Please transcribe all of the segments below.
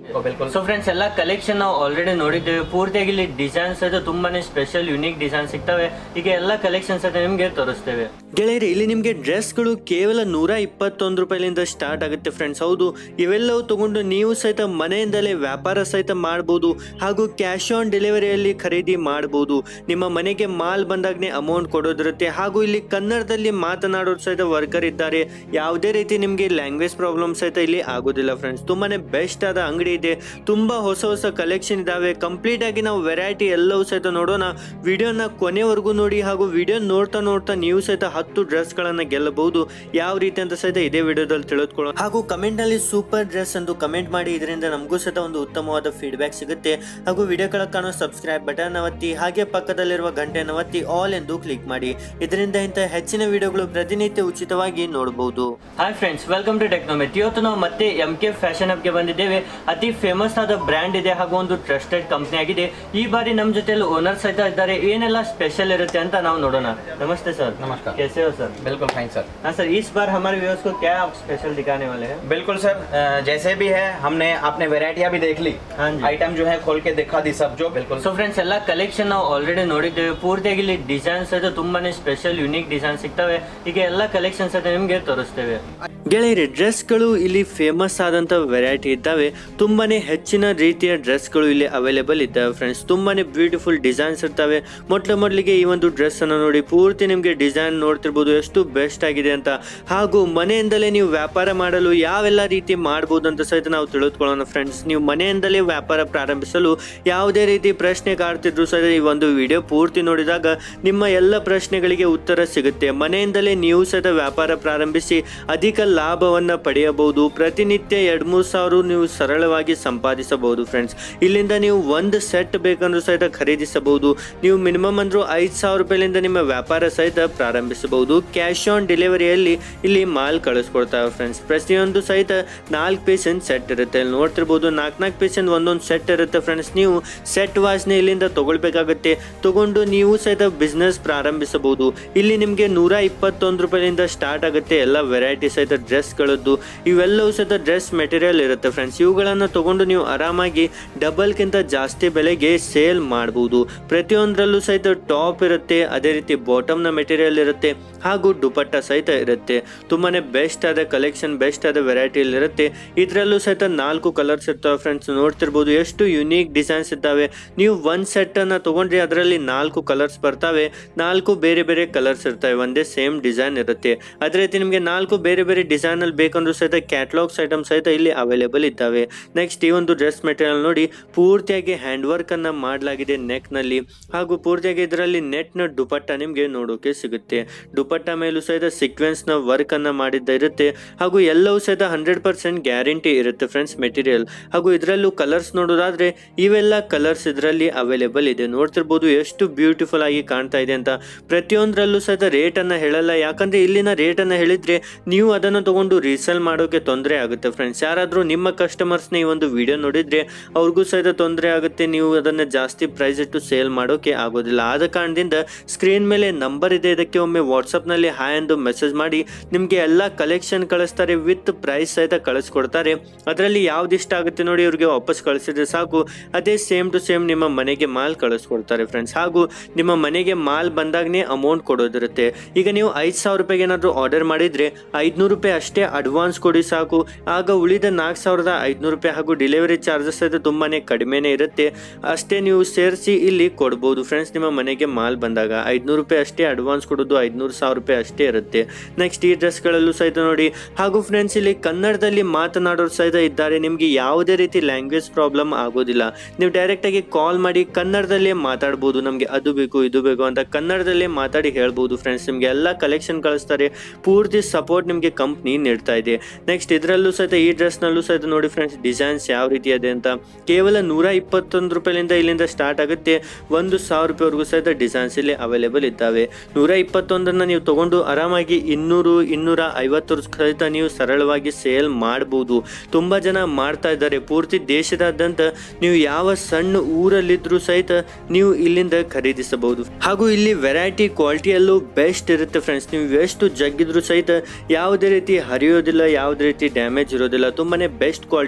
बिल्कुल so friends ಎಲ್ಲ collection ನಾವು ಆಲ್ರೆಡಿ ನೋಡಿದ್ದೇವೆ ಪೂರ್ತಿಯಾಗಿ ಇಲ್ಲಿ ಡಿಸೈನ್ಸ್ ಅದು ತುಂಬಾನೇ ಸ್ಪೆಷಲ್ ಯುನೀಕ್ ಡಿಸೈನ್ ಸಿಗ್ತವೆ ಈಗ ಎಲ್ಲ ಕಲೆಕ್ಷನ್ಸ್ ಅದು ನಿಮಗೆ ತೋರಿಸ್ತೇವೆ ಗೆಳೆಯರಿ ಇಲ್ಲಿ ನಿಮಗೆ ಡ್ರೆಸ್ಗಳು ಕೇವಲ ನೂರ ಇಪ್ಪತ್ತೊಂದು ರೂಪಾಯಿಲಿಂದ ಸ್ಟಾರ್ಟ್ ಆಗುತ್ತೆ ಫ್ರೆಂಡ್ಸ್ ಹೌದು ಇವೆಲ್ಲವೂ ತಗೊಂಡು ನೀವು ಸಹಿತ ಮನೆಯಿಂದಲೇ ವ್ಯಾಪಾರ ಸಹಿತ ಮಾಡ್ಬೋದು ಹಾಗೂ ಕ್ಯಾಶ್ ಆನ್ ಡೆಲಿವರಿಯಲ್ಲಿ ಖರೀದಿ ಮಾಡ್ಬೋದು ನಿಮ್ಮ ಮನೆಗೆ ಮಾಲ್ ಬಂದಾಗನೇ ಅಮೌಂಟ್ ಕೊಡೋದಿರುತ್ತೆ ಹಾಗೂ ಇಲ್ಲಿ ಕನ್ನಡದಲ್ಲಿ ಮಾತನಾಡೋರು ಸಹಿತ ವರ್ಕರ್ ಇದ್ದಾರೆ ಯಾವುದೇ ರೀತಿ ನಿಮಗೆ ಲ್ಯಾಂಗ್ವೇಜ್ ಪ್ರಾಬ್ಲಮ್ ಸಹಿತ ಇಲ್ಲಿ ಆಗೋದಿಲ್ಲ ಫ್ರೆಂಡ್ಸ್ ತುಂಬಾನೇ ಬೆಸ್ಟ್ ಆದ ಅಂಗಡಿ ಇದೆ ತುಂಬಾ ಹೊಸ ಹೊಸ ಕಲೆಕ್ಷನ್ ಇದಾವೆ ಕಂಪ್ಲೀಟ್ ಆಗಿ ನಾವು ವೆರೈಟಿ ಎಲ್ಲವೂ ಸಹಿತ ನೋಡೋಣ ವಿಡಿಯೋನ ಕೊನೆವರೆಗೂ ನೋಡಿ ಹಾಗೂ ವಿಡಿಯೋ ನೋಡ್ತಾ ನೋಡ್ತಾ ನೀವು ಸಹಿತ ಹತ್ತು ಡ್ರೆಸ್ಗಳನ್ನ ಗೆಲ್ಲಬಹುದು ಯಾವ ರೀತಿ ಅಂತ ಸಹಿತ ಇದೇ ವಿಡಿಯೋದಲ್ಲಿ ತಿಳಿದುಕೊಳ್ಳೋಣ ಹಾಗೂ ಕಮೆಂಟ್ ನಲ್ಲಿ ಸೂಪರ್ ಡ್ರೆಸ್ ಎಂದು ಕಮೆಂಟ್ ಮಾಡಿ ಇದರಿಂದ ನಮಗೂ ಸಹಿತ ಒಂದು ಉತ್ತಮವಾದ ಫೀಡ್ಬ್ಯಾಕ್ ಸಿಗುತ್ತೆ ಹಾಗೂ ವಿಡಿಯೋ ಕೆಳಗೆ ಕಾಣೋ ಸಬ್ಸ್ಕ್ರೈಬ್ ಬಟನ್ ಒತ್ತಿ ಹಾಗೆ ಪಕ್ಕದಲ್ಲಿರುವ ಗಂಟೆಯನ್ನು ಒತ್ತಿ ಆಲ್ ಎಂದು ಕ್ಲಿಕ್ ಮಾಡಿ ಇದರಿಂದ ಇಂಥ ಹೆಚ್ಚಿನ ವಿಡಿಯೋಗಳು ಪ್ರತಿನಿತ್ಯ ಉಚಿತವಾಗಿ ನೋಡಬಹುದು ಹಾಯ್ ಫ್ರೆಂಡ್ಸ್ ವೆಲ್ಕಮ್ ಟು ಟೆಕ್ನೋಮೆಟ್ ಇವತ್ತು ನಾವು ಮತ್ತೆ ಎಂ ಕೆ ಫ್ಯಾಷನ್ ಹಬ್ಗೆ ಬಂದಿದ್ದೇವೆ ಅತಿ ಫೇಮಸ್ ಆದ ಬ್ರ್ಯಾಂಡ್ ಇದೆ ಹಾಗೂ ಒಂದು ಟ್ರಸ್ಟೆಡ್ ಕಂಪ್ನಿ ಆಗಿದೆ ಈ ಬಾರಿ ನಮ್ಮ ಜೊತೆಲಿ ಓನರ್ ಸಹಿತ ಇದ್ದಾರೆ ಏನೆಲ್ಲ ಸ್ಪೆಷಲ್ ಇರುತ್ತೆ ಅಂತ ನಾವು ನೋಡೋಣ ನಮಸ್ತೆ ಸರ್ नमस्कार। कैसे हो सर बिल्कुल फाइन सर हाँ सर इस बार हमारे व्यूअर्स को क्या आप स्पेशल दिखाने वाले हैं बिल्कुल सर अ, जैसे भी है हमने आपने वेराइटियां भी देख ली हाँ जी। आइटम जो है खोल के दिखा दी सब जो बिल्कुल ಸೊ ಫ್ರೆಂಡ್ಸ್ ಎಲ್ಲ ಕಲೆಕ್ಷನ್ ನಾವು ಆಲ್ರೆಡಿ ನೋಡಿದ್ದೇವೆ ಪೂರ್ತಿಯಾಗಿ ಇಲ್ಲಿ ಡಿಸೈನ್ಸ್ ಅದು ತುಂಬಾನೇ ಸ್ಪೆಷಲ್ ಯುನೀಕ್ ಡಿಸೈನ್ ಸಿಗ್ತವೆ ಈಗ ಎಲ್ಲ ಕಲೆಕ್ಷನ್ಸ್ ಅದು ನಿಮಗೆ ತೋರಿಸ್ತೇವೆ ಗೆಳೆಯರಿ ಡ್ರೆಸ್ಗಳು ಇಲ್ಲಿ ಫೇಮಸ್ ಆದಂತ ವೆರೈಟಿ ಇದ್ದಾವೆ ತುಂಬಾನೇ ಹೆಚ್ಚಿನ ರೀತಿಯ ಡ್ರೆಸ್ಗಳು ಇಲ್ಲಿ ಅವೈಲೇಬಲ್ ಇದ್ದಾವೆ ಫ್ರೆಂಡ್ಸ್ ತುಂಬಾನೇ ಬ್ಯೂಟಿಫುಲ್ ಡಿಸೈನ್ಸ್ ಇರ್ತವೆ ಮೊಟ್ಟ ಮೊದಲಿಗೆ ಈ ಒಂದು ಡ್ರೆಸ್ ಅನ್ನು ನೋಡಿ ಪೂರ್ತಿ ನಿಮಗೆ ಡಿಸೈನ್ ನೋಡ್ತಿರ್ಬೋದು ಎಷ್ಟು ಬೆಸ್ಟ್ ಆಗಿದೆ ಅಂತ ಹಾಗೂ ಮನೆಯಿಂದಲೇ ನೀವು ವ್ಯಾಪಾರ ಮಾಡಲು ಯಾವೆಲ್ಲ ರೀತಿ ಮಾಡ್ಬೋದು ಅಂತ ಸಹಿತ ನಾವು ತಿಳಿದುಕೊಳ್ಳೋಣ ಫ್ರೆಂಡ್ಸ್ ನೀವು ಮನೆಯಿಂದಲೇ ವ್ಯಾಪಾರ ಪ್ರಾರಂಭಿಸಲು ಯಾವುದೇ ರೀತಿ ಪ್ರಶ್ನೆ ಕಾಡ್ತಿದ್ರು ಸಹಿತ ಈ ಒಂದು ವಿಡಿಯೋ ಪೂರ್ತಿ ನೋಡಿದಾಗ ನಿಮ್ಮ ಎಲ್ಲ ಪ್ರಶ್ನೆಗಳಿಗೆ ಉತ್ತರ ಸಿಗುತ್ತೆ ಮನೆಯಿಂದಲೇ ನೀವು ಸಹಿತ ವ್ಯಾಪಾರ ಪ್ರಾರಂಭಿಸಿ ಅಧಿಕ ಲಾಭವನ್ನ ಪಡೆಯಬಹುದು ಪ್ರತಿನಿತ್ಯ ಎರಡ್ ಮೂರು ಸಾವಿರ ನೀವು ಸರಳವಾಗಿ ಸಂಪಾದಿಸಬಹುದು ಫ್ರೆಂಡ್ಸ್ ಇಲ್ಲಿಂದ ನೀವು ಒಂದು ಸೆಟ್ ಬೇಕಂದ್ರೂ ಸಹಿತ ಖರೀದಿಸಬಹುದು ನೀವು ಮಿನಿಮಮ್ ಅಂದ್ರೂ ಐದು ಸಾವಿರ ರೂಪಾಯಿಲಿಂದ ನಿಮ್ಮ ವ್ಯಾಪಾರ ಸಹಿತ ಪ್ರಾರಂಭಿಸಬಹುದು ಕ್ಯಾಶ್ ಆನ್ ಡೆಲಿವರಿಯಲ್ಲಿ ಇಲ್ಲಿ ಮಾಲ್ ಕಳಿಸ್ಕೊಡ್ತಾರೆ ಫ್ರೆಂಡ್ಸ್ ಪ್ರತಿಯೊಂದು ಸಹಿತ ನಾಲ್ಕು ಪೀಸಿನ ಸೆಟ್ ಇರುತ್ತೆ ಇಲ್ಲಿ ನೋಡ್ತಿರ್ಬೋದು ನಾಲ್ಕು ನಾಲ್ಕು ಪೀಸಿನ ಒಂದೊಂದು ಸೆಟ್ ಇರುತ್ತೆ ಫ್ರೆಂಡ್ಸ್ ನೀವು ಸೆಟ್ ವಾಸ್ನೆ ಇಲ್ಲಿಂದ ತಗೊಳ್ಬೇಕಾಗತ್ತೆ ತಗೊಂಡು ನೀವು ಸಹಿತ ಬಿಸ್ನೆಸ್ ಪ್ರಾರಂಭಿಸಬಹುದು ಇಲ್ಲಿ ನಿಮಗೆ ನೂರ ಇಪ್ಪತ್ತೊಂದು ರೂಪಾಯಿಯಿಂದ ಸ್ಟಾರ್ಟ್ ಆಗುತ್ತೆ ಎಲ್ಲ ವೆರೈಟಿ ಸಹಿತ ಡ್ರೆಸ್ಗಳದ್ದು ಇವೆಲ್ಲವೂ ಸಹಿತ ಡ್ರೆಸ್ ಮೆಟೀರಿಯಲ್ ಇರುತ್ತೆ ಫ್ರೆಂಡ್ಸ್ ಇವುಗಳನ್ನು ತಗೊಂಡು ನೀವು ಆರಾಮಾಗಿ ಡಬಲ್ಗಿಂತ ಜಾಸ್ತಿ ಬೆಲೆಗೆ ಸೇಲ್ ಮಾಡಬಹುದು ಪ್ರತಿಯೊಂದರಲ್ಲೂ ಸಹಿತ ಟಾಪ್ ಇರುತ್ತೆ ಅದೇ ರೀತಿ ಬಾಟಮ್ನ ಮೆಟೀರಿಯಲ್ ಇರುತ್ತೆ ಹಾಗೂ ದುಪಟ್ಟ ಸಹಿತ ಇರುತ್ತೆ ತುಂಬಾನೇ ಬೆಸ್ಟ್ ಆದ ಕಲೆಕ್ಷನ್ ಬೆಸ್ಟ್ ಆದ ವೆರೈಟಿ ಇರುತ್ತೆ ಇದರಲ್ಲೂ ಸಹಿತ ನಾಲ್ಕು ಕಲರ್ಸ್ ಇರ್ತವೆ ಫ್ರೆಂಡ್ಸ್ ನೋಡ್ತಿರ್ಬೋದು ಎಷ್ಟು ಯುನೀಕ್ ಡಿಸೈನ್ಸ್ ಇದ್ದಾವೆ ನೀವು ಒಂದ್ ಸೆಟ್ ಅನ್ನ ತಗೊಂಡ್ರೆ ಅದರಲ್ಲಿ ನಾಲ್ಕು ಕಲರ್ಸ್ ಬರ್ತವೆ ನಾಲ್ಕು ಬೇರೆ ಬೇರೆ ಕಲರ್ಸ್ ಇರ್ತವೆ ಒಂದೇ ಸೇಮ್ ಡಿಸೈನ್ ಇರುತ್ತೆ ಅದೇ ರೀತಿ ನಿಮಗೆ ನಾಲ್ಕು ಬೇರೆ ಬೇರೆ ಡಿಸೈನ್ ಅಲ್ಲಿ ಬೇಕಂದ್ರೂ ಸಹಿತ ಕ್ಯಾಟ್ಲಾಗ್ಸ್ ಐಟಮ್ ಸಹಿತ ಇಲ್ಲಿ ಅವೈಲೇಬಲ್ ಇದ್ದಾವೆ ನೆಕ್ಸ್ಟ್ ಈ ಒಂದು ಡ್ರೆಸ್ ಮೆಟೀರಿಯಲ್ ನೋಡಿ ಪೂರ್ತಿಯಾಗಿ ಹ್ಯಾಂಡ್ ವರ್ಕ್ ಅನ್ನ ಮಾಡಲಾಗಿದೆ ನೆಕ್ ನಲ್ಲಿ ಹಾಗೂ ಪೂರ್ತಿಯಾಗಿ ಇದರಲ್ಲಿ ನೆಟ್ ನ ದುಪಟ್ಟ ನಿಮಗೆ ನೋಡೋಕೆ ಸಿಗುತ್ತೆ ದುಪಟ್ಟ ಮೇಲೂ ಸಹಿತ ಸೀಕ್ವೆನ್ಸ್ ನ ವರ್ಕ್ ಅನ್ನ ಮಾಡಿದ್ದ ಇರುತ್ತೆ ಹಾಗೂ ಎಲ್ಲವೂ ಸಹಿತ ಹಂಡ್ರೆಡ್ ಪರ್ಸೆಂಟ್ ಗ್ಯಾರಂಟಿ ಇರುತ್ತೆ ಫ್ರೆಂಡ್ಸ್ ಮೆಟೀರಿಯಲ್ ಹಾಗೂ ಇದರಲ್ಲೂ ಕಲರ್ಸ್ ನೋಡೋದಾದ್ರೆ ಇವೆಲ್ಲ ಕಲರ್ಸ್ ಇದರಲ್ಲಿ ಅವೈಲೇಬಲ್ ಇದೆ ನೋಡ್ತಿರ್ಬೋದು ಎಷ್ಟು ಬ್ಯೂಟಿಫುಲ್ ಆಗಿ ಕಾಣ್ತಾ ಇದೆ ಅಂತ ಪ್ರತಿಯೊಂದರಲ್ಲೂ ಸಹಿತ ರೇಟ್ ಅನ್ನ ಹೇಳಲ್ಲ ಯಾಕಂದ್ರೆ ಇಲ್ಲಿನ ರೇಟ್ ಅನ್ನ ಹೇಳಿದ್ರೆ ನೀವು ಅದನ್ನು ತಗೊಂಡು ರೀಸೇಲ್ ಮಾಡೋಕೆ ತೊಂದರೆ ಆಗುತ್ತೆ ಫ್ರೆಂಡ್ಸ್ ಯಾರಾದರೂ ನಿಮ್ಮ ಕಸ್ಟಮರ್ಸ್ನ ಈ ಒಂದು ವಿಡಿಯೋ ನೋಡಿದ್ರೆ ಅವ್ರಿಗೂ ಸಹಿತ ತೊಂದರೆ ಆಗುತ್ತೆ ನೀವು ಅದನ್ನ ಜಾಸ್ತಿ ಪ್ರೈಸ್ ಇಟ್ಟು ಸೇಲ್ ಮಾಡೋಕೆ ಆಗೋದಿಲ್ಲ ಆದ ಕಾರಣದಿಂದ ಸ್ಕ್ರೀನ್ ಮೇಲೆ ನಂಬರ್ ಇದೆ ಇದಕ್ಕೆ ಒಮ್ಮೆ ವಾಟ್ಸಪ್ನಲ್ಲಿ ಹಾಯ್ ಎಂದು ಮೆಸೇಜ್ ಮಾಡಿ ನಿಮಗೆ ಎಲ್ಲ ಕಲೆಕ್ಷನ್ ಕಳಿಸ್ತಾರೆ ವಿತ್ ಪ್ರೈಸ್ ಸಹಿತ ಕಳಿಸ್ಕೊಡ್ತಾರೆ ಅದರಲ್ಲಿ ಯಾವ್ದು ಇಷ್ಟ ಆಗುತ್ತೆ ನೋಡಿ ಇವ್ರಿಗೆ ವಾಪಸ್ ಕಳಿಸಿದ್ರೆ ಸಾಕು ಅದೇ ಸೇಮ್ ಟು ಸೇಮ್ ನಿಮ್ಮ ಮನೆಗೆ ಮಾಲ್ ಕಳಿಸ್ಕೊಡ್ತಾರೆ ಫ್ರೆಂಡ್ಸ್ ಹಾಗೂ ನಿಮ್ಮ ಮನೆಗೆ ಮಾಲ್ ಬಂದಾಗನೇ ಅಮೌಂಟ್ ಕೊಡೋದಿರುತ್ತೆ ಈಗ ನೀವು ಐದು ಸಾವಿರ ರೂಪಾಯಿಗೆ ಏನಾದರೂ ಆರ್ಡರ್ ಮಾಡಿದ್ರೆ ಐದುನೂರು ರೂಪಾಯಿ ಅಷ್ಟೇ ಅಡ್ವಾನ್ಸ್ ಕೊಡಿ ಸಾಕು ಆಗ ಉಳಿದ ನಾಲ್ಕು ಸಾವಿರದ ಐದುನೂರು ರೂಪಾಯಿ ಹಾಗೂ ಡೆಲಿವರಿ ಚಾರ್ಜಸ್ ಅದು ತುಂಬಾನೇ ಕಡಿಮೆನೇ ಇರುತ್ತೆ ಅಷ್ಟೇ ನೀವು ಸೇರಿಸಿ ಇಲ್ಲಿ ಕೊಡ್ಬೋದು ಫ್ರೆಂಡ್ಸ್ ನಿಮ್ಮ ಮನೆಗೆ ಮಾಲ್ ಬಂದಾಗ ಐದುನೂರು ರೂಪಾಯಿ ಅಷ್ಟೇ ಅಡ್ವಾನ್ಸ್ ಕೊಡೋದು ಐದುನೂರು ಸಾವಿರ ರೂಪಾಯಿ ಅಷ್ಟೇ ಇರುತ್ತೆ ನೆಕ್ಸ್ಟ್ ಈ ಡ್ರೆಸ್ಗಳಲ್ಲೂ ಸಹಿತ ನೋಡಿ ಹಾಗೂ ಫ್ರೆಂಡ್ಸ್ ಇಲ್ಲಿ ಕನ್ನಡದಲ್ಲಿ ಮಾತನಾಡೋರು ಸಹಿತ ಇದ್ದಾರೆ ನಿಮಗೆ ಯಾವುದೇ ರೀತಿ ಲ್ಯಾಂಗ್ವೇಜ್ ಪ್ರಾಬ್ಲಮ್ ಆಗೋದಿಲ್ಲ ನೀವು ಡೈರೆಕ್ಟ್ ಆಗಿ ಕಾಲ್ ಮಾಡಿ ಕನ್ನಡದಲ್ಲೇ ಮಾತಾಡ್ಬೋದು ನಮಗೆ ಅದು ಬೇಕು ಇದು ಬೇಕು ಅಂತ ಕನ್ನಡದಲ್ಲೇ ಮಾತಾಡಿ ಹೇಳ್ಬೋದು ಫ್ರೆಂಡ್ಸ್ ನಿಮಗೆ ಎಲ್ಲ ಕಲೆಕ್ಷನ್ ಕಳಿಸ್ತಾರೆ ಪೂರ್ತಿ ಸಪೋರ್ಟ್ ನಿಮಗೆ ಕಂಪ್ನಿ ನೀಡ್ತಾ ಇದೆ ನೆಕ್ಸ್ಟ್ ಇದರಲ್ಲೂ ಸಹಿತ ಈ ಡ್ರೆಸ್ನಲ್ಲೂ ಸಹಿತ ನೋಡಿ ಫ್ರೆಂಡ್ಸ್ ಡಿಸೈನ್ಸ್ ಯಾವ ರೀತಿ ಇದೆ ಅಂತ ಕೇವಲ ನೂರ ಇಪ್ಪತ್ತೊಂದು ರೂಪಾಯಿಲಿಂದ ಇಲ್ಲಿಂದ ಸ್ಟಾರ್ಟ್ ಆಗುತ್ತೆ ಒಂದು ಸಾವಿರ ರೂಪಾಯಿವರೆಗೂ ಸಹಿತ ಡಿಸೈನ್ಸ್ ಇಲ್ಲಿ ಅವೈಲೇಬಲ್ ಇದ್ದಾವೆ ನೂರ ಇಪ್ಪತ್ತೊಂದನ್ನ ನೀವು ತಗೊಂಡು ಆರಾಮಾಗಿ ಇನ್ನೂರು ಇನ್ನೂರ ಐವತ್ತರ ಸಹಿತ ನೀವು ಸರಳವಾಗಿ ಸೇಲ್ ಮಾಡ್ಬೋದು ತುಂಬಾ ಜನ ಮಾಡ್ತಾ ಇದ್ದಾರೆ ಪೂರ್ತಿ ದೇಶದಾದ್ಯಂತ ನೀವು ಯಾವ ಸಣ್ಣ ಊರಲ್ಲಿದ್ರೂ ಸಹಿತ ನೀವು ಇಲ್ಲಿಂದ ಖರೀದಿಸಬಹುದು ಹಾಗೂ ಇಲ್ಲಿ ವೆರೈಟಿ ಕ್ವಾಲಿಟಿಯಲ್ಲೂ ಬೆಸ್ಟ್ ಇರುತ್ತೆ ಫ್ರೆಂಡ್ಸ್ ನೀವು ಎಷ್ಟು ಜಗ್ಗಿದ್ರು ಸಹಿತ ಯಾವುದೇ ರೀತಿ ಹರಿಯೋದಿಲ್ಲ ಯಾವುದೇ ರೀತಿ ಡ್ಯಾಮೇಜ್ ಇರೋದಿಲ್ಲ ತುಂಬಾನೇ ಬೆಸ್ಟ್ ಕ್ವಾಲಿಟಿ ಸಿಗುತ್ತೆ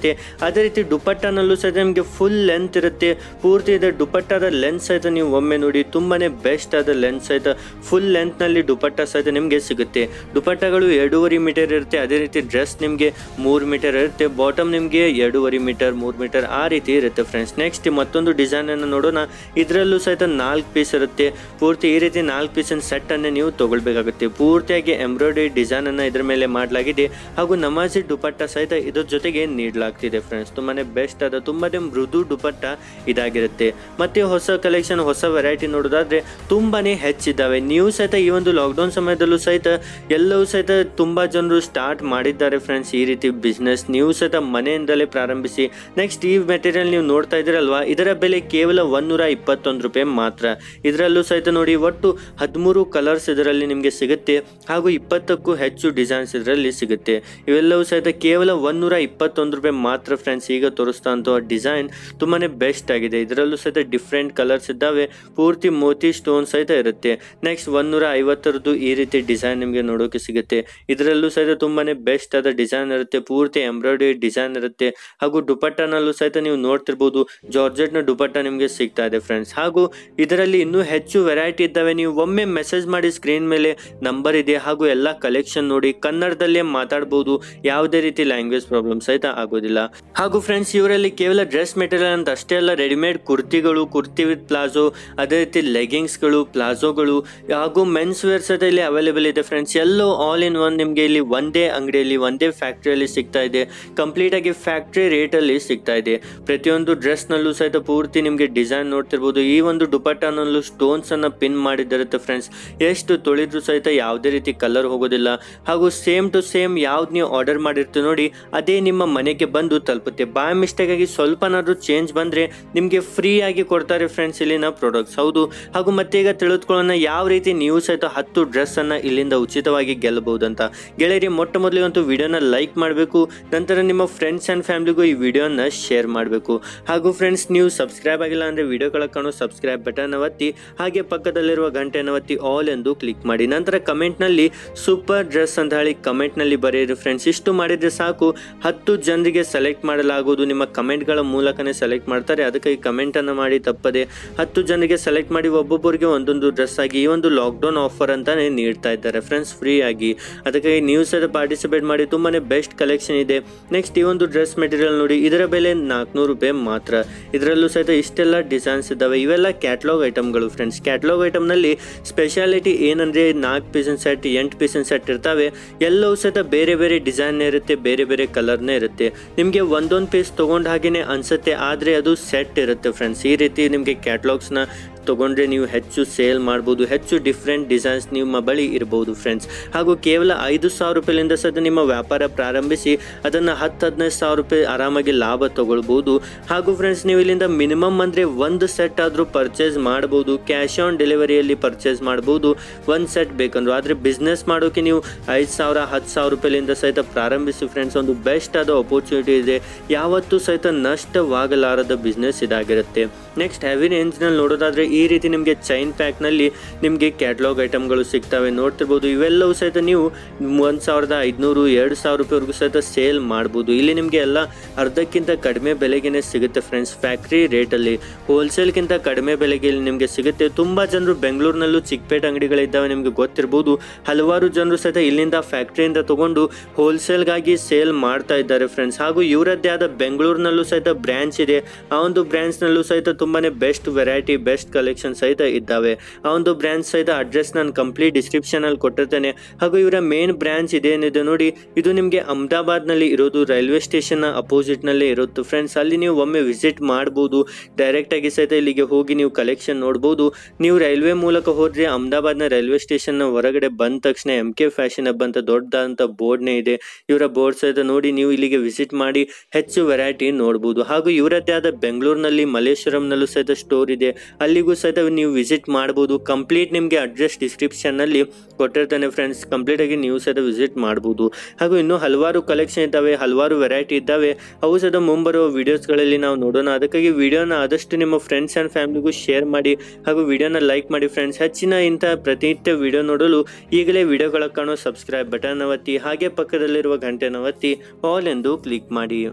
ಇರುತ್ತೆ ಅದೇ ರೀತಿ ದುಪಟ್ಟನಲ್ಲೂ ಸಹಿತ ನಿಮಗೆ ಫುಲ್ ಲೆಂತ್ ಇರುತ್ತೆ ಪೂರ್ತಿ ಇದೆ ದುಪಟ್ಟದ ಲೆಂತ್ ಸಹಿತ ನೀವು ಒಮ್ಮೆ ನೋಡಿ ತುಂಬಾನೇ ಬೆಸ್ಟ್ ಆದ ಲೆಂತ್ ಸಹಿತ ಫುಲ್ ಲೆಂತ್ನಲ್ಲಿ ದುಪಟ್ಟ ಸಹಿತ ನಿಮಗೆ ಸಿಗುತ್ತೆ ದುಪಟ್ಟಗಳು ಎರಡೂವರೆ ಮೀಟರ್ ಇರುತ್ತೆ ಅದೇ ರೀತಿ ಡ್ರೆಸ್ ನಿಮಗೆ ಮೂರು ಮೀಟರ್ ಇರುತ್ತೆ ಬಾಟಮ್ ನಿಮಗೆ ಎರಡೂವರೆ ಮೀಟರ್ ಮೂರು ಮೀಟರ್ ಆ ರೀತಿ ಇರುತ್ತೆ ಫ್ರೆಂಡ್ಸ್ ನೆಕ್ಸ್ಟ್ ಮತ್ತೊಂದು ಡಿಸೈನ್ ಅನ್ನು ನೋಡೋಣ ಇದರಲ್ಲೂ ಸಹಿತ ನಾಲ್ಕು ಪೀಸ್ ಇರುತ್ತೆ ಪೂರ್ತಿ ಈ ರೀತಿ ನಾಲ್ಕು ಪೀಸಿನ ಸೆಟ್ ಅನ್ನು ನೀವು ತಗೊಳ್ಬೇಕಾಗುತ್ತೆ ಪೂರ್ತಿಯಾಗಿ ಎಂಬ್ರಾಯ್ಡರಿ ಡಿಸೈನ್ ಅನ್ನ ಇದ್ರ ಮೇಲೆ ಮಾಡಲಾಗಿದೆ ಹಾಗೂ ನಮಾಜಿ ದುಪಟ್ಟ ಸಹಿತ ಇದ್ರ ಜೊತೆಗೆ ನೀಡಲಾಗ್ತಿದೆ ಫ್ರೆಂಡ್ಸ್ ತುಂಬಾನೇ ಬೆಸ್ಟ್ ಆದ ತುಂಬಾನೇ ಮೃದು ದುಪಟ್ಟ ಇದಾಗಿರುತ್ತೆ ಮತ್ತೆ ಹೊಸ ಕಲೆಕ್ಷನ್ ಹೊಸ ವೆರೈಟಿ ನೋಡೋದಾದ್ರೆ ತುಂಬಾನೇ ಹೆಚ್ಚಿದ್ದಾವೆ ನೀವು ಸಹಿತ ಈ ಒಂದು ಲಾಕ್ಡೌನ್ ಸಮಯದಲ್ಲೂ ಸಹಿತ ಎಲ್ಲವೂ ಸಹಿತ ತುಂಬಾ ಜನರು ಸ್ಟಾರ್ಟ್ ಮಾಡಿದ್ದಾರೆ ಫ್ರೆಂಡ್ಸ್ ಈ ರೀತಿ ಬಿಸ್ನೆಸ್ ನೀವು ಸಹಿತ ಮನೆಯಿಂದಲೇ ಪ್ರಾರಂಭಿಸಿ ನೆಕ್ಸ್ಟ್ ಈ ಮೆಟೀರಿಯಲ್ ನೀವು ನೋಡ್ತಾ ಇದ್ದೀರಲ್ವಾ ಇದರ ಬೆಲೆ ಕೇವಲ ಒಂದೂರ ಇಪ್ಪತ್ತೊಂದು ರೂಪಾಯಿ ಮಾತ್ರ ಇದರಲ್ಲೂ ಸಹಿತ ನೋಡಿ ಒಟ್ಟು ಹದಿಮೂರು ಕಲರ್ಸ್ ಇದರಲ್ಲಿ ನಿಮಗೆ ಸಿಗುತ್ತೆ ಹಾಗೂ ಇಪ್ಪತ್ತಕ್ಕೂ ಹೆಚ್ಚು ಡಿಸೈನ್ಸ್ ಇದರಲ್ಲಿ ಸಿಗುತ್ತೆ ಇವೆಲ್ಲವೂ ಸಹಿತ ಕೇವಲ ಒಂದೂರ ಇಪ್ಪತ್ತೊಂದು ರೂಪಾಯಿ ಮಾತ್ರ ಫ್ರೆಂಡ್ಸ್ ಈಗ ತೋರಿಸ್ತಾ ಡಿಸೈನ್ ತುಂಬಾನೇ ಬೆಸ್ಟ್ ಆಗಿದೆ ಇದರಲ್ಲೂ ಸಹಿತ ಡಿಫ್ರೆಂಟ್ ಕಲರ್ಸ್ ಇದ್ದಾವೆ ಪೂರ್ತಿ ಮೋತಿ ಸ್ಟೋನ್ ಸಹಿತ ಇರುತ್ತೆ ನೆಕ್ಸ್ಟ್ ಒಂದೂರ ಐವತ್ತರದ್ದು ಈ ರೀತಿ ಡಿಸೈನ್ ನಿಮಗೆ ನೋಡೋಕೆ ಸಿಗುತ್ತೆ ಇದರಲ್ಲೂ ಸಹಿತ ತುಂಬಾನೇ ಬೆಸ್ಟ್ ಆದ ಡಿಸೈನ್ ಇರುತ್ತೆ ಪೂರ್ತಿ ಎಂಬ್ರಾಯ್ಡರಿ ಡಿಸೈನ್ ಇರುತ್ತೆ ಹಾಗೂ ದುಪಟ್ಟನಲ್ಲೂ ಸಹಿತ ನೀವು ನೋಡ್ತಿರ್ಬೋದು ಜಾರ್ಜೆಟ್ನ ದುಪಟ್ಟ ನಿಮಗೆ ಸಿಗ್ತಾ ಇದೆ ಫ್ರೆಂಡ್ಸ್ ಹಾಗೂ ಇದರಲ್ಲಿ ಇನ್ನೂ ಹೆಚ್ಚು ವೆರೈಟಿ ಇದ್ದಾವೆ ನೀವು ಒಮ್ಮೆ ಮೆಸೇಜ್ ಮಾಡಿ ಸ್ಕ್ರೀನ್ ಮೇಲೆ ನಂಬರ್ ಇದೆ ಹಾಗೂ ಎಲ್ಲ ಕಲೆಕ್ಷನ್ ನೋಡಿ ಕನ್ನಡದಲ್ಲೇ ಮಾತಾಡ್ಬೋದು ಯಾವುದೇ ರೀತಿ ಲ್ಯಾಂಗ್ವೇಜ್ ಪ್ರಾಬ್ಲಮ್ ಸಹಿತ ಆಗೋದಿಲ್ಲ ಹಾಗೂ ಫ್ರೆಂಡ್ಸ್ ಇವರಲ್ಲಿ ಕೇವಲ ಡ್ರೆಸ್ ಮೆಟೀರಿಯಲ್ ಅಂತ ಅಷ್ಟೇ ಅಲ್ಲ ರೆಡಿಮೇಡ್ ಕುರ್ತಿಗಳು ಕುರ್ತಿ ವಿತ್ ಪ್ಲಾಜೋ ಅದೇ ರೀತಿ ಲೆಗಿಂಗ್ಸ್ಗಳು ಪ್ಲಾಜೋಗಳು ಹಾಗೂ ಮೆನ್ಸ್ ವೇರ್ ಸಹಿತ ಇಲ್ಲಿ ಅವೈಲೇಬಲ್ ಇದೆ ಫ್ರೆಂಡ್ಸ್ ಎಲ್ಲೋ ಆಲ್ ಇನ್ ಒನ್ ನಿಮಗೆ ಇಲ್ಲಿ ಒಂದೇ ಅಂಗಡಿಯಲ್ಲಿ ಒಂದೇ ಫ್ಯಾಕ್ಟ್ರಿಯಲ್ಲಿ ಸಿಗ್ತಾ ಇದೆ ಕಂಪ್ಲೀಟ್ ಆಗಿ ಫ್ಯಾಕ್ಟ್ರಿ ರೇಟಲ್ಲಿ ಸಿಗ್ತಾ ಇದೆ ಪ್ರತಿಯೊಂದು ಡ್ರೆಸ್ನಲ್ಲೂ ಸಹಿತ ಪೂರ್ತಿ ನಿಮಗೆ ಡಿಸೈನ್ ನೋಡ್ತಿರ್ಬೋದು ಈ ಒಂದು ದುಪಟ್ಟನಲ್ಲೂ ಸ್ಟೋನ್ಸ್ ಅನ್ನ ಪಿನ್ ಮಾಡಿದಿರುತ್ತೆ ಫ್ರೆಂಡ್ಸ್ ಎಷ್ಟು ತೊಳೆದ್ರು ಸಹಿತ ಯಾವುದೇ ರೀತಿ ಕಲರ್ ಹೋಗೋದಿಲ್ಲ ಹಾಗೂ ಸೇಮ್ ಟು ಸೇಮ್ ಯಾವ್ದು ನೀವು ಆರ್ಡರ್ ಮಾಡಿರ್ತೀವಿ ನೋಡಿ ಅದೇ ನಿಮ್ಮ ಮನೆಗೆ ಬಂದು ತಲುಪುತ್ತೆ ಬೈ ಮಿಸ್ಟೇಕ್ ಆಗಿ ಸ್ವಲ್ಪನಾದ್ರೂ ಚೇಂಜ್ ಬಂದ್ರೆ ನಿಮಗೆ ಫ್ರೀ ಆಗಿ ಕೊಡ್ತಾರೆ ಫ್ರೆಂಡ್ಸ್ ಇಲ್ಲಿನ ಪ್ರಾಡಕ್ಟ್ಸ್ ಹೌದು ಹಾಗೂ ಮತ್ತೆ ಈಗ ತಿಳಿದುಕೊಳ್ಳೋಣ ಯಾವ ರೀತಿ ನೀವು ಸಹಿತ ಹತ್ತು ಡ್ರೆಸ್ ಅನ್ನ ಇಲ್ಲಿಂದ ಉಚಿತವಾಗಿ ಗೆಲ್ಲಬಹುದಂತ ಗೆಳೆಯರಿ ಮೊಟ್ಟ ಮೊದಲಿಗಂತೂ ವಿಡಿಯೋನ ಲೈಕ್ ಮಾಡಬೇಕು ನಂತರ ನಿಮ್ಮ ಫ್ರೆಂಡ್ಸ್ ಆ್ಯಂಡ್ ಫ್ಯಾಮಿಲಿಗೂ ಈ ವಿಡಿಯೋನ ಶೇರ್ ಮಾಡಬೇಕು ಹಾಗೂ ಫ್ರೆಂಡ್ಸ್ ನೀವು ಸಬ್ಸ್ಕ್ರೈಬ್ ಆಗಿಲ್ಲ ಅಂದರೆ ವಿಡಿಯೋ ಕೆಳಗೆ ಕಾಣೋ ಸಬ್ಸ್ಕ್ರೈಬ್ ಬಟನ್ ಒತ್ತಿ ಹಾಗೆ ಪಕ್ಕದಲ್ಲಿರುವ ಗಂಟೆನ ಒತ್ತಿ ಆಲ್ ಎಂದು ಕ್ಲಿಕ್ ಮಾಡಿ ನಂತರ ಕಮೆಂಟ್ನಲ್ಲಿ ಸೂಪರ್ ಡ್ರೆಸ್ ಅಂತ ಹೇಳಿ ಕಮೆಂಟ್ನಲ್ಲಿ ಬರೆಯಿರಿ ಫ್ರೆಂಡ್ಸ್ ಇಷ್ಟು ಮಾಡಿದರೆ ಸಾಕು ಹತ್ತು ಜನರಿಗೆ ಸೆಲೆಕ್ಟ್ ಮಾಡಲಾಗುವುದು ನಿಮ್ಮ ಕಮೆಂಟ್ಗಳ ಮೂಲಕನೇ ಸೆಲೆಕ್ಟ್ ಮಾಡ್ತಾರೆ ಅದಕ್ಕೆ ಈ ಕಮೆಂಟನ್ನು ಮಾಡಿ ತಪ್ಪದೆ ಹತ್ತು ಜನರಿಗೆ ಸೆಲೆಕ್ಟ್ ಮಾಡಿ ಒಬ್ಬೊಬ್ಬರಿಗೆ ಒಂದೊಂದು ಡ್ರೆಸ್ ಆಗಿ ಈ ಒಂದು ಲಾಕ್ಡೌನ್ ಆಫರ್ ಅಂತಾನೆ ನೀಡ್ತಾ ಇದ್ದಾರೆ ಫ್ರೆಂಡ್ಸ್ ಫ್ರೀ ಆಗಿ ಅದಕ್ಕಾಗಿ ನೀವು ಸಹ ಪಾರ್ಟಿಸಿಪೇಟ್ ಮಾಡಿ ತುಂಬಾನೇ ಬೆಸ್ಟ್ ಕಲೆಕ್ಷನ್ ಇದೆ ನೆಕ್ಸ್ಟ್ ಈ ಒಂದು ಡ್ರೆಸ್ ಮೆಟೀರಿಯಲ್ ನೋಡಿ ಇದರ ಬೆಲೆ ನಾಲ್ಕುನೂರು ರೂಪಾಯಿ ಮಾತ್ರ ಇದರಲ್ಲೂ ಸಹಿತ ಇಷ್ಟೆಲ್ಲ ಡಿಸೈನ್ಸ್ ಇದ್ದಾವೆ ಇವೆಲ್ಲ ಕ್ಯಾಟ್ಲಾಗ್ ಐಟಮ್ಗಳು ಫ್ರೆಂಡ್ಸ್ ಕ್ಯಾಟ್ಲಾಗ್ ಐಟಮ್ನಲ್ಲಿ ಸ್ಪೆಷಾಲಿಟಿ ಏನಂದ್ರೆ ನಾಲ್ಕು ಪೀಸಿನ ಸೆಟ್ ಎಂಟು ಪೀಸಿನ ಸೆಟ್ ಇರ್ತವೆ ಎಲ್ಲವೂ ಸಹಿತ ಬೇರೆ ಬೇರೆ ಡಿಸೈನ್ ಇರುತ್ತೆ ಬೇರೆ ಬೇರೆ ಕಲರ್ನೇ ಇರುತ್ತೆ ನಿಮಗೆ ಒಂದೊಂದು ಪೀಸ್ ತೊಗೊಂಡ ಹಾಗೇನೆ ಅನ್ಸುತ್ತೆ ಆದರೆ ಅದು ಸೆಟ್ ಇರುತ್ತೆ ಫ್ರೆಂಡ್ಸ್ ಈ ರೀತಿ ನಿಮಗೆ ಕ್ಯಾಟ್ಲಾಗ್ಸ್ನ ತೊಗೊಂಡ್ರೆ ನೀವು ಹೆಚ್ಚು ಸೇಲ್ ಮಾಡ್ಬೋದು ಹೆಚ್ಚು ಡಿಫ್ರೆಂಟ್ ಡಿಸೈನ್ಸ್ ನಿಮ್ಮ ಬಳಿ ಇರ್ಬೋದು ಫ್ರೆಂಡ್ಸ್ ಹಾಗೂ ಕೇವಲ ಐದು ಸಾವಿರ ರೂಪಾಯಿಲಿಂದ ಸಹ ನಿಮ್ಮ ವ್ಯಾಪಾರ ಪ್ರಾರಂಭಿಸಿ ಅದನ್ನು ಹತ್ತು ಹದಿನೈದು ಸಾವಿರ ರೂಪಾಯಿ ಆರಾಮಾಗಿ ಲಾಭ ತಗೊಳ್ಬೋದು ಹಾಗೂ ಫ್ರೆಂಡ್ಸ್ ನೀವು ಇಲ್ಲಿಂದ ಮಿನಿಮಮ್ ಅಂದರೆ ಒಂದು ಸೆಟ್ ಆದರೂ ಪರ್ಚೇಸ್ ಮಾಡ್ಬೋದು ಕ್ಯಾಶ್ ಆನ್ ಡೆಲಿವರಿಯಲ್ಲಿ ಪರ್ಚೇಸ್ ಮಾಡ್ಬೋದು ಒಂದು ಸೆಟ್ ಬೇಕಂದ್ರು ಆದರೆ ಬಿಸ್ನೆಸ್ ಮಾಡೋಕೆ ನೀವು ಐದು ಸಾವಿರ ಹತ್ತು ಸಾವಿರ ರೂಪಾಯಿಲಿಂದ ಸಹಿತ ಪ್ರಾರಂಭಿಸಿ ಫ್ರೆಂಡ್ಸ್ ಒಂದು ಬೆಸ್ಟ್ ಆದ ಅಪರ್ಚುನಿಟಿ ಇದೆ ಯಾವತ್ತೂ ಸಹಿತ ನಷ್ಟವಾಗಲಾರದ ಬಿಸ್ನೆಸ್ ಇದಾಗಿರುತ್ತೆ ನೆಕ್ಸ್ಟ್ ಹೆವಿ ರೇಂಜ್ನಲ್ಲಿ ನೋಡೋದಾದ್ರೆ ಈ ರೀತಿ ನಿಮಗೆ ಚೈನ್ ಪ್ಯಾಕ್ನಲ್ಲಿ ನಿಮಗೆ ಕ್ಯಾಟ್ಲಾಗ್ ಐಟಮ್ಗಳು ಸಿಗ್ತವೆ ನೋಡ್ತಿರ್ಬೋದು ಇವೆಲ್ಲವೂ ಸಹಿತ ನೀವು ಒಂದು ಸಾವಿರದ ಐದುನೂರು ಎರಡು ಸಾವಿರ ರೂಪಾಯಿವರೆಗೂ ಸಹಿತ ಸೇಲ್ ಮಾಡ್ಬೋದು ಇಲ್ಲಿ ನಿಮಗೆ ಎಲ್ಲ ಅರ್ಧಕ್ಕಿಂತ ಕಡಿಮೆ ಬೆಲೆಗೆ ಸಿಗುತ್ತೆ ಫ್ರೆಂಡ್ಸ್ ಫ್ಯಾಕ್ಟ್ರಿ ರೇಟಲ್ಲಿ ಹೋಲ್ಸೇಲ್ಗಿಂತ ಕಡಿಮೆ ಬೆಲೆಗೆ ಇಲ್ಲಿ ನಿಮಗೆ ಸಿಗುತ್ತೆ ತುಂಬ ಜನರು ಬೆಂಗಳೂರಿನಲ್ಲೂ ಚಿಕ್ಕಪೇಟೆ ಅಂಗಡಿಗಳಿದ್ದಾವೆ ನಿಮಗೆ ಗೊತ್ತಿರ್ಬೋದು ಹಲವಾರು ಜನರು ಸಹಿತ ಇಲ್ಲಿಂದ ಫ್ಯಾಕ್ಟ್ರಿಯಿಂದ ತಗೊಂಡು ಹೋಲ್ಸೇಲ್ಗಾಗಿ ಸೇಲ್ ಮಾಡ್ತಾ ಇದ್ದಾರೆ ಫ್ರೆಂಡ್ಸ್ ಹಾಗೂ ಇವರದ್ದೇ ಆದ ಬೆಂಗಳೂರಿನಲ್ಲೂ ಸಹಿತ ಬ್ರ್ಯಾಂಚ್ ಇದೆ ಆ ಒಂದು ಬ್ರ್ಯಾಂಚ್ನಲ್ಲೂ ಸಹಿತ ತುಂಬಾನೇ ಬೆಸ್ಟ್ ವೆರೈಟಿ ಬೆಸ್ಟ್ ಕಲೆಕ್ಷನ್ ಸಹಿತ ಇದ್ದಾವೆ ಆ ಒಂದು ಬ್ರ್ಯಾಂಚ್ ಸಹಿತ ಅಡ್ರೆಸ್ ನಾನು ಕಂಪ್ಲೀಟ್ ಡಿಸ್ಕ್ರಿಪ್ಷನ್ ಅಲ್ಲಿ ಕೊಟ್ಟಿರ್ತೇನೆ ಹಾಗೂ ಇವರ ಮೇನ್ ಬ್ರಾಂಚ್ ಇದೇನಿದೆ ನೋಡಿ ಇದು ನಿಮಗೆ ಅಹಮದಾಬಾದ್ನಲ್ಲಿ ಇರೋದು ರೈಲ್ವೆ ಸ್ಟೇಷನ್ ಅಪೋಸಿಟ್ ನಲ್ಲೇ ಇರುತ್ತೆ ಫ್ರೆಂಡ್ಸ್ ಅಲ್ಲಿ ನೀವು ಒಮ್ಮೆ ವಿಸಿಟ್ ಮಾಡ್ಬೋದು ಡೈರೆಕ್ಟ್ ಆಗಿ ಸಹಿತ ಇಲ್ಲಿಗೆ ಹೋಗಿ ನೀವು ಕಲೆಕ್ಷನ್ ನೋಡ್ಬೋದು ನೀವು ರೈಲ್ವೆ ಮೂಲಕ ಹೋದ್ರೆ ಅಹಮದಾಬಾದ್ನ ರೈಲ್ವೆ ಸ್ಟೇಷನ್ ಹೊರಗಡೆ ಬಂದ ತಕ್ಷಣ ಎಂ ಕೆ ಫ್ಯಾಷನ್ ಹಬ್ ಅಂತ ದೊಡ್ಡದಾದಂಥ ಬೋರ್ಡ್ನೇ ಇದೆ ಇವರ ಬೋರ್ಡ್ ಸಹಿತ ನೋಡಿ ನೀವು ಇಲ್ಲಿಗೆ ವಿಸಿಟ್ ಮಾಡಿ ಹೆಚ್ಚು ವೆರೈಟಿ ನೋಡ್ಬೋದು ಹಾಗೂ ಇವರದ್ದೇ ಆದ ಬೆಂಗಳೂರಿನಲ್ಲಿ ಮಲ್ಲೇಶ್ವರಂನಲ್ಲೂ ಸಹಿತ ಸ್ಟೋರ್ ಇದೆ ಅಲ್ಲಿಗೂ ಸಹಿತ ನೀವು ವಿಸಿಟ್ ಮಾಡ್ಬೋದು ಕಂಪ್ಲೀಟ್ ನಿಮಗೆ ಅಡ್ರೆಸ್ ಡಿಸ್ಕ್ರಿಪ್ಷನ್ನಲ್ಲಿ ಕೊಟ್ಟಿರ್ತಾನೆ ಫ್ರೆಂಡ್ಸ್ ಕಂಪ್ಲೀಟ್ ಆಗಿ ನೀವು ಸಹಿತ ವಿಸಿಟ್ ಮಾಡ್ಬೋದು ಹಾಗೂ ಇನ್ನೂ ಹಲವಾರು ಕಲೆಕ್ಷನ್ ಇದ್ದಾವೆ ಹಲವಾರು ವೆರೈಟಿ ಇದ್ದಾವೆ ಅವು ಸಹಿತ ಮುಂಬರುವ ವಿಡಿಯೋಸ್ಗಳಲ್ಲಿ ನಾವು ನೋಡೋಣ ಅದಕ್ಕಾಗಿ ವಿಡಿಯೋನ ಆದಷ್ಟು ನಿಮ್ಮ ಫ್ರೆಂಡ್ಸ್ ಆ್ಯಂಡ್ ಫ್ಯಾಮಿಲಿಗೂ ಶೇರ್ ಮಾಡಿ ಹಾಗೂ ವಿಡಿಯೋನ ಲೈಕ್ ಮಾಡಿ ಫ್ರೆಂಡ್ಸ್ ಹೆಚ್ಚಿನ ಇಂಥ ಪ್ರತಿನಿತ್ಯ ವಿಡಿಯೋ ನೋಡಲು ಈಗಲೇ ವಿಡಿಯೋಗಳ ಕಾಣೋ ಸಬ್ಸ್ಕ್ರೈಬ್ ಬಟನ್ ಒತ್ತಿ ಹಾಗೆ ಪಕ್ಕದಲ್ಲಿರುವ ಗಂಟೆನ ಒತ್ತಿ ಆಲ್ ಎಂದು ಕ್ಲಿಕ್ ಮಾಡಿ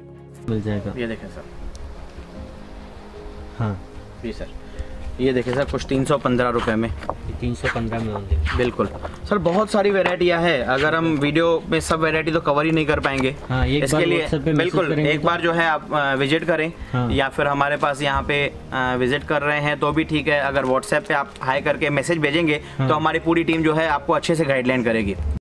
मिल जाएगा ये देखें सर हाँ जी सर ये देखें सर कुछ तीन सौ पंद्रह रुपये में तीन सौ पंद्रह में ओनली बिल्कुल सर बहुत सारी वेराइटियाँ है अगर हम वीडियो में सब वेराइटी तो कवर ही नहीं कर पाएंगे हाँ, एक इसके बार लिए WhatsApp पे मैसेज बिल्कुल करेंगे एक तो- बार जो है आप विजिट करें हाँ। या फिर हमारे पास यहाँ पे विजिट कर रहे हैं तो भी ठीक है अगर व्हाट्सएप पे आप हाई करके मैसेज भेजेंगे हाँ। तो हमारी पूरी टीम जो है आपको अच्छे से गाइडलाइन करेगी